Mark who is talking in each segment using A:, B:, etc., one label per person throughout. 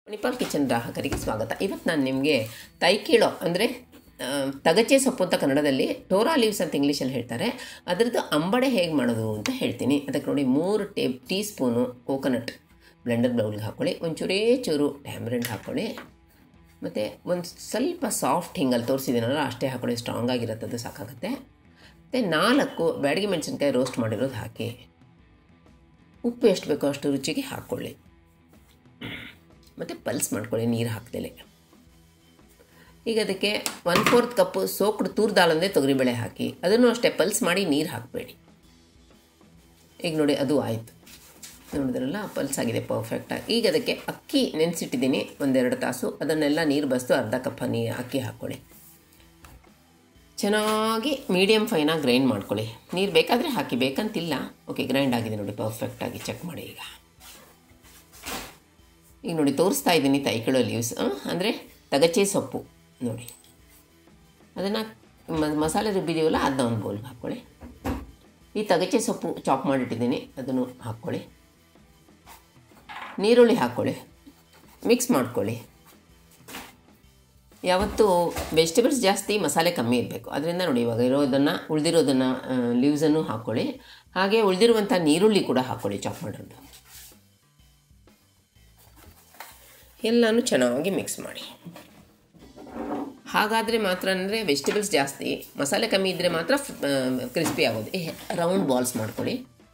A: Manipal kitchen ಗ್ರಾಹಕರಿಗೆ ಸ್ವಾಗತ ಇವತ್ತು ನಾನು ನಿಮಗೆ ತೈಕೀಳೋ ಅಂದರೆ ತಗಚೆ ಸೊಪ್ಪು ಅಂತ ಕನ್ನಡದಲ್ಲಿ ಟೋರಾ ಲೀವ್ಸ್ ಅಂತ ಇಂಗ್ಲೀಷಲ್ಲಿ ಹೇಳ್ತಾರೆ ಅದರದ್ದು ಅಂಬಡೆ ಹೇಗೆ ಮಾಡೋದು ಅಂತ ಹೇಳ್ತೀನಿ ಅದಕ್ಕೆ ನೋಡಿ ಮೂರು ಟೇ ಟೀ ಸ್ಪೂನು ಕೋಕೋನಟ್ ಬ್ಲೆಂಡರ್ ಬೌಲ್ಗೆ ಹಾಕ್ಕೊಳ್ಳಿ ಒಂಚೂರೇ ಚೂರು ಟ್ಯಾಮ್ರೆಂಡ್ ಹಾಕ್ಕೊಳ್ಳಿ ಮತ್ತು ಒಂದು ಸ್ವಲ್ಪ ಸಾಫ್ಟ್ ಹಿಂಗಲ್ಲಿ ತೋರಿಸಿದ್ದೀನಲ್ಲ ಅಷ್ಟೇ ಹಾಕ್ಕೊಳ್ಳಿ ಸ್ಟ್ರಾಂಗ್ ಆಗಿರುತ್ತೆ ಅದು ಸಾಕಾಗುತ್ತೆ ಮತ್ತು ನಾಲ್ಕು ಬ್ಯಾಡಗಿ ಮೆಣಸಿನ್ಕಾಯಿ ರೋಸ್ಟ್ ಮಾಡಿರೋದು ಹಾಕಿ ಉಪ್ಪು ಎಷ್ಟು ಬೇಕೋ ಅಷ್ಟು ರುಚಿಗೆ ಹಾಕ್ಕೊಳ್ಳಿ ಮತ್ತು ಪಲ್ಸ್ ಮಾಡ್ಕೊಳ್ಳಿ ನೀರು ಹಾಕ್ದಲೆ ಈಗ ಅದಕ್ಕೆ one fourth cup soaked toor dal ಅಂದರೆ ತೊಗರಿಬೇಳೆ ಹಾಕಿ ಅದನ್ನು ಅಷ್ಟೇ ಪಲ್ಸ್ ಮಾಡಿ ನೀರು ಹಾಕಬೇಡಿ ಈಗ ನೋಡಿ ಅದು ಆಯಿತು ನೋಡಿದ್ರಲ್ಲ ಪಲ್ಸ್ ಆಗಿದೆ ಪರ್ಫೆಕ್ಟಾಗಿ ಈಗ ಅದಕ್ಕೆ ಅಕ್ಕಿ ನೆನೆಸಿಟ್ಟಿದ್ದೀನಿ ಒಂದೆರಡು ತಾಸು ಅದನ್ನೆಲ್ಲ ನೀರು ಬಸ್ತು ಅರ್ಧ ಕಪ್ಪ ನೀ ಅಕ್ಕಿ ಹಾಕ್ಕೊಳ್ಳಿ ಚೆನ್ನಾಗಿ ಮೀಡಿಯಮ್ ಫೈನಾಗಿ ಗ್ರೈಂಡ್ ಮಾಡ್ಕೊಳ್ಳಿ ನೀರು ಬೇಕಾದರೆ ಹಾಕಿ ಬೇಕಂತಿಲ್ಲ ಓಕೆ ಗ್ರೈಂಡ್ ಆಗಿದೆ ನೋಡಿ ಪರ್ಫೆಕ್ಟಾಗಿ ಚೆಕ್ ಮಾಡಿ ಈಗ ಈಗ ನೋಡಿ ತೋರಿಸ್ತಾ ಇದ್ದೀನಿ ತೈಕಳೋ ಲೀವ್ಸ್ ಅಂದರೆ ತಗಚೆ ಸೊಪ್ಪು ನೋಡಿ ಅದನ್ನು ಮಸಾಲೆ ರುಬ್ಬಿದೀವಲ್ಲ ಅದನ್ನ ಒಂದು ಬೌಲ್ಗೆ ಹಾಕ್ಕೊಳ್ಳಿ ಈ ತಗಚೆ ಸೊಪ್ಪು ಚಾಪ್ ಮಾಡಿಟ್ಟಿದ್ದೀನಿ ಅದನ್ನು ಹಾಕ್ಕೊಳ್ಳಿ ನೀರುಳ್ಳಿ ಹಾಕ್ಕೊಳ್ಳಿ ಮಿಕ್ಸ್ ಮಾಡ್ಕೊಳ್ಳಿ ಯಾವತ್ತೂ ವೆಜಿಟೇಬಲ್ಸ್ ಜಾಸ್ತಿ ಮಸಾಲೆ ಕಮ್ಮಿ ಇರಬೇಕು ಅದರಿಂದ ನೋಡಿ ಇವಾಗ ಇರೋದನ್ನು ಉಳಿದಿರೋದನ್ನು ಲೀವ್ಸನ್ನು ಹಾಕ್ಕೊಳ್ಳಿ ಹಾಗೆ ಉಳಿದಿರುವಂಥ ನೀರುಳ್ಳಿ ಕೂಡ ಹಾಕ್ಕೊಳ್ಳಿ ಚಾಪ್ ಮಾಡಿರೋದು ಎಲ್ಲನೂ ಚೆನ್ನಾಗಿ ಮಿಕ್ಸ್ ಮಾಡಿ ಹಾಗಾದರೆ ಮಾತ್ರ ಅಂದರೆ ವೆಜಿಟೇಬಲ್ಸ್ ಜಾಸ್ತಿ ಮಸಾಲೆ ಕಮ್ಮಿ ಇದ್ದರೆ ಮಾತ್ರ ಕ್ರಿಸ್ಪಿ ಆಗೋದು ರೌಂಡ್ ಬಾಲ್ಸ್ ಮಾಡ್ಕೊಳ್ಳಿ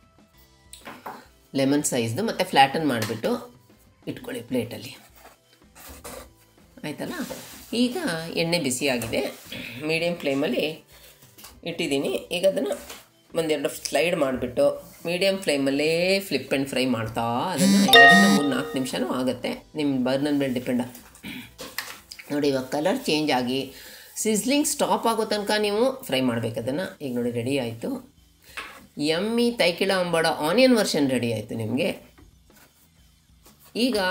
A: ಲೆಮನ್ ಸೈಜ್ದು ಮತ್ತು ಫ್ಲ್ಯಾಟನ್ ಮಾಡಿಬಿಟ್ಟು ಇಟ್ಕೊಳ್ಳಿ ಪ್ಲೇಟಲ್ಲಿ ಆಯಿತಲ್ಲ ಈಗ ಎಣ್ಣೆ ಬಿಸಿಯಾಗಿದೆ ಮೀಡಿಯಮ್ ಫ್ಲೇಮಲ್ಲಿ ಇಟ್ಟಿದ್ದೀನಿ ಈಗ ಅದನ್ನು ಒಂದೆರಡು ಸ್ಲೈಡ್ ಮಾಡಿಬಿಟ್ಟು ಮೀಡಿಯಮ್ ಫ್ಲೇಮಲ್ಲೇ ಫ್ಲಿಪ್ ಆ್ಯಂಡ್ ಫ್ರೈ ಮಾಡ್ತಾ ಅದನ್ನು ಎರಡರಿಂದ ಮೂರು ನಾಲ್ಕು ನಿಮಿಷನೂ ಆಗುತ್ತೆ ನಿಮ್ಮ ಬರ್ನರ್ ಮೇಲೆ ಡಿಪೆಂಡ್ ನೋಡಿ ಇವಾಗ ಕಲರ್ ಚೇಂಜ್ ಆಗಿ ಸಿಸ್ಲಿಂಗ್ ಸ್ಟಾಪ್ ಆಗೋ ತನಕ ನೀವು ಫ್ರೈ ಮಾಡಬೇಕು ಅದನ್ನು ಈಗ ನೋಡಿ ರೆಡಿ ಆಯಿತು ಯಮ್ಮಿ ತೈಕಿಳ ಅಂಬಾಡ ಆನಿಯನ್ ವರ್ಷನ್ ರೆಡಿ ಆಯಿತು ನಿಮಗೆ ಈಗ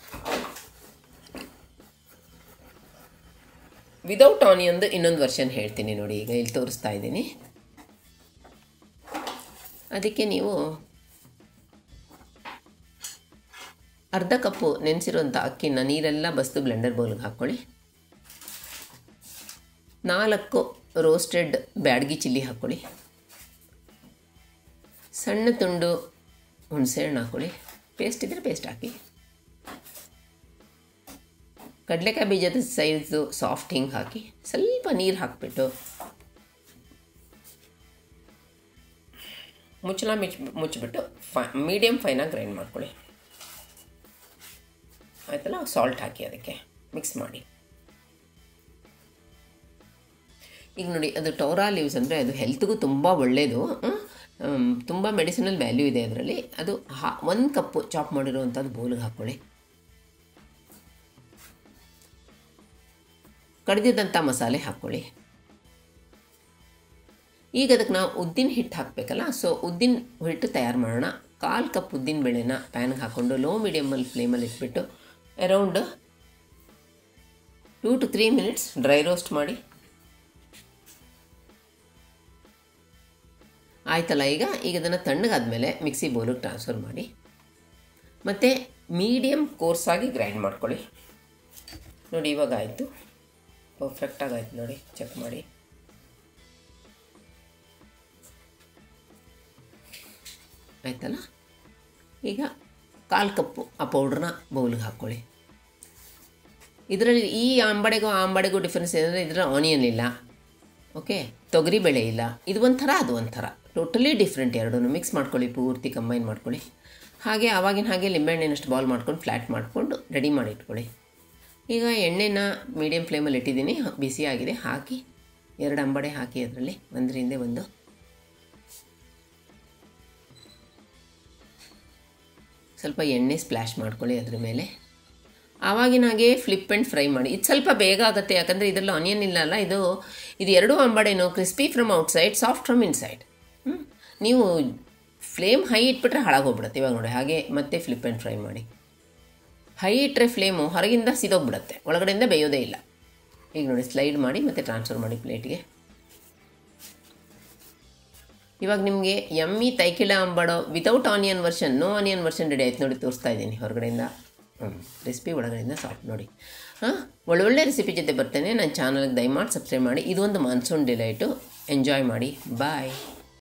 A: ವಿದೌಟ್ ಆನಿಯನ್ದು ಇನ್ನೊಂದು ವರ್ಷನ್ ಹೇಳ್ತೀನಿ ನೋಡಿ ಈಗ ಇಲ್ಲಿ ತೋರಿಸ್ತಾ ಇದ್ದೀನಿ ಅದಕ್ಕೆ ನೀವು ಅರ್ಧ ಕಪ್ಪು ನೆನೆಸಿರೋಂಥ ಅಕ್ಕಿನ ನೀರೆಲ್ಲ ಬಸ್ತು ಬ್ಲೆಂಡರ್ ಬೌಲ್ಗೆ ಹಾಕ್ಕೊಳ್ಳಿ ನಾಲ್ಕು ರೋಸ್ಟೆಡ್ ಬ್ಯಾಡ್ಗಿ ಚಿಲ್ಲಿ ಹಾಕ್ಕೊಳ್ಳಿ ಸಣ್ಣ ತುಂಡು ಹುಣಸೆಹಣ್ಣು ಹಾಕ್ಕೊಳ್ಳಿ ಪೇಸ್ಟ್ ಇದ್ದರೆ ಪೇಸ್ಟ್ ಹಾಕಿ ಕಡಲೆಕಾಯಿ ಬೀಜದ ಸೈಜು ಸಾಫ್ಟ್ ಹಿಂಗೆ ಹಾಕಿ ಸ್ವಲ್ಪ ನೀರು ಹಾಕಿಬಿಟ್ಟು ಮುಚ್ಚಳ ಮಿಚ್ ಮುಚ್ಚಿಬಿಟ್ಟು ಫೈ ಮೀಡಿಯಮ್ ಫೈನಾಗಿ ಗ್ರೈಂಡ್ ಮಾಡ್ಕೊಳ್ಳಿ ಆಯ್ತಲ್ಲ ಸಾಲ್ಟ್ ಹಾಕಿ ಅದಕ್ಕೆ ಮಿಕ್ಸ್ ಮಾಡಿ ಈಗ ನೋಡಿ ಅದು ಟೋರಾ ಲೀವ್ಸ್ ಅಂದರೆ ಅದು ಹೆಲ್ತ್ಗೂ ತುಂಬ ಒಳ್ಳೆಯದು ತುಂಬ ಮೆಡಿಸಿನಲ್ ವ್ಯಾಲ್ಯೂ ಇದೆ ಅದರಲ್ಲಿ ಅದು ಹಾ ಒಂದು ಕಪ್ಪು ಚಾಪ್ ಮಾಡಿರುವಂಥದ್ದು ಬೌಲ್ಗೆ ಹಾಕ್ಕೊಳ್ಳಿ ಕಡಿದಿದ್ದಂಥ ಮಸಾಲೆ ಹಾಕ್ಕೊಳ್ಳಿ ಈಗ ಅದಕ್ಕೆ ನಾವು ಉದ್ದಿನ ಹಿಟ್ಟು ಹಾಕಬೇಕಲ್ಲ ಸೊ ಉದ್ದಿನ ಹಿಟ್ಟು ತಯಾರು ಮಾಡೋಣ ಕಾಲು ಕಪ್ ಉದ್ದಿನ ಬೇಳೆನ ಪ್ಯಾನ್ಗೆ ಹಾಕ್ಕೊಂಡು ಲೋ ಮೀಡಿಯಮಲ್ಲಿ ಫ್ಲೇಮಲ್ಲಿ ಇಟ್ಬಿಟ್ಟು around two to three minutes dry roast ಮಾಡಿ ಆಯ್ತಲ್ಲ ಈಗ ಈಗ ಅದನ್ನು ತಣ್ಣಗಾದ್ಮೇಲೆ ಮಿಕ್ಸಿ ಬೌಲಿಗೆ ಟ್ರಾನ್ಸ್ಫರ್ ಮಾಡಿ ಮತ್ತು ಮೀಡಿಯಮ್ ಕೋರ್ಸಾಗಿ ಗ್ರೈಂಡ್ ಮಾಡ್ಕೊಳ್ಳಿ ನೋಡಿ ಇವಾಗ ಆಯಿತು ಪರ್ಫೆಕ್ಟಾಗಿ ಆಯ್ತು ನೋಡಿ ಚೆಕ್ ಮಾಡಿ ಆಯ್ತಲ್ಲ ಈಗ ಕಾಲು ಕಪ್ಪು ಆ ಪೌಡ್ರನ್ನ ಬೌಲ್ಗೆ ಹಾಕ್ಕೊಳ್ಳಿ ಇದರಲ್ಲಿ ಈ ಅಂಬಡೆಗೂ ಆ ಅಂಬಡೆಗೂ ಡಿಫ್ರೆನ್ಸ್ ಏನಂದರೆ ಇದರಲ್ಲಿ ಆನಿಯನ್ ಇಲ್ಲ ಓಕೆ ತೊಗರಿ ಬೇಳೆ ಇಲ್ಲ ಇದು ಒಂಥರ ಅದು ಒಂಥರ ಟೋಟಲಿ ಡಿಫ್ರೆಂಟ್ ಎರಡೂ ಮಿಕ್ಸ್ ಮಾಡ್ಕೊಳ್ಳಿ ಪೂರ್ತಿ ಕಂಬೈನ್ ಮಾಡ್ಕೊಳ್ಳಿ ಹಾಗೆ ಆವಾಗಿನ ಹಾಗೆ ಲಿಂಬೆಹಣ್ಣಿನಷ್ಟು ಬಾಲ್ ಮಾಡ್ಕೊಂಡು ಫ್ಲ್ಯಾಟ್ ಮಾಡಿಕೊಂಡು ರೆಡಿ ಮಾಡಿ ಇಟ್ಕೊಳ್ಳಿ ಈಗ ಎಣ್ಣೆನ ಮೀಡಿಯಮ್ ಫ್ಲೇಮಲ್ಲಿ ಇಟ್ಟಿದ್ದೀನಿ ಬಿಸಿಯಾಗಿದೆ ಹಾಕಿ ಎರಡು ಅಂಬಡೆ ಹಾಕಿ ಅದರಲ್ಲಿ ಒಂದರ ಹಿಂದೆ ಒಂದು ಸ್ವಲ್ಪ ಎಣ್ಣೆ ಸ್ಪ್ಲ್ಯಾಶ್ ಮಾಡ್ಕೊಳ್ಳಿ ಅದ್ರ ಮೇಲೆ ಆವಾಗಿನ ಹಾಗೆ ಫ್ಲಿಪ್ ಆ್ಯಂಡ್ ಫ್ರೈ ಮಾಡಿ ಇದು ಸ್ವಲ್ಪ ಬೇಗ ಆಗುತ್ತೆ ಯಾಕಂದರೆ ಇದರಲ್ಲಿ ಆನಿಯನ್ ಇಲ್ಲ ಅಲ್ಲ ಇದು ಇದು ಎರಡೂ ಅಂಬಡೆನೂ crispy from outside soft from inside ನೀವು ಫ್ಲೇಮ್ ಹೈ ಇಟ್ಬಿಟ್ರೆ ಹಾಳಾಗೋಗ್ಬಿಡುತ್ತೆ ಇವಾಗ ನೋಡಿ ಹಾಗೆ ಮತ್ತೆ ಫ್ಲಿಪ್ ಆ್ಯಂಡ್ ಫ್ರೈ ಮಾಡಿ ಹೈ ಇಟ್ಟರೆ ಫ್ಲೇಮು ಹೊರಗಿಂದ ಸಿದೋಗ್ಬಿಡುತ್ತೆ ಒಳಗಡೆಯಿಂದ ಬೇಯೋದೇ ಇಲ್ಲ ಈಗ ನೋಡಿ ಸ್ಲೈಡ್ ಮಾಡಿ ಮತ್ತು ಟ್ರಾನ್ಸ್ಫರ್ ಮಾಡಿ ಪ್ಲೇಟ್ಗೆ ಇವಾಗ ನಿಮಗೆ ಯಮ್ಮಿ ತೈಕಿಳ ಅಂಬಾಡೋ without onion version no onion version ready ಆಯ್ತು ನೋಡಿ ತೋರಿಸ್ತಾ ಇದ್ದೀನಿ ಹೊರಗಡೆಯಿಂದ ರೆಸಿಪಿ ಒಳಗಡೆಯಿಂದ ಸಾಫ್ಟ್ ನೋಡಿ ಹಾಂ ಒಳ್ಳೊಳ್ಳೆ ರೆಸಿಪಿ ಜೊತೆ ಬರ್ತೇನೆ ನನ್ನ ಚಾನಲ್ಗೆ ದಯಮಾಡಿ ಸಬ್ಸ್ಕ್ರೈಬ್ ಮಾಡಿ ಇದೊಂದು ಮಾನ್ಸೂನ್ ಡಿಲೈಟು ಎಂಜಾಯ್ ಮಾಡಿ ಬಾಯ್